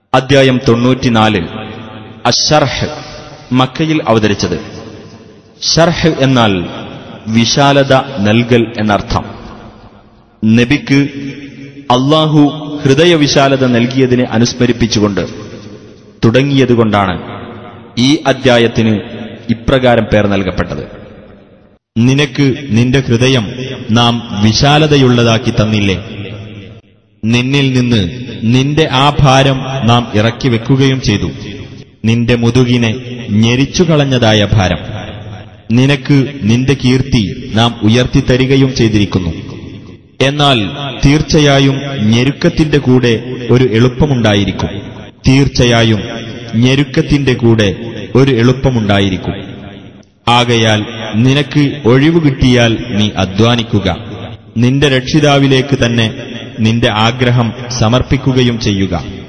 അദ്ധ്യായം തൊണ്ണൂറ്റിനാല് അഷർഹ് മക്കയിൽ അവതരിച്ചത് ഷർഹ് എന്നാൽ വിശാലത നൽകൽ എന്നർത്ഥം നബിക്ക് അള്ളാഹു ഹൃദയവിശാലത നൽകിയതിനെ അനുസ്മരിപ്പിച്ചുകൊണ്ട് തുടങ്ങിയതുകൊണ്ടാണ് ഈ അദ്ധ്യായത്തിന് ഇപ്രകാരം പേർ നൽകപ്പെട്ടത് നിനക്ക് നിന്റെ ഹൃദയം നാം വിശാലതയുള്ളതാക്കി തന്നില്ലേ നിന്നിൽ നിന്ന് നിന്റെ ആ ഭാരം നാം ഇറക്കി വെക്കുകയും ചെയ്തു നിന്റെ മുതുകിനെ ഞെരിച്ചുകളഞ്ഞതായ ഭാരം നിനക്ക് നിന്റെ കീർത്തി നാം ഉയർത്തിത്തരികയും ചെയ്തിരിക്കുന്നു എന്നാൽ തീർച്ചയായും ഞെരുക്കത്തിന്റെ കൂടെ ഒരു എളുപ്പമുണ്ടായിരിക്കും തീർച്ചയായും ഞെരുക്കത്തിന്റെ കൂടെ ഒരു എളുപ്പമുണ്ടായിരിക്കും ആകയാൽ നിനക്ക് ഒഴിവ് കിട്ടിയാൽ നീ അധ്വാനിക്കുക നിന്റെ രക്ഷിതാവിലേക്ക് തന്നെ നിന്റെ ആഗ്രഹം സമർപ്പിക്കുകയും ചെയ്യുക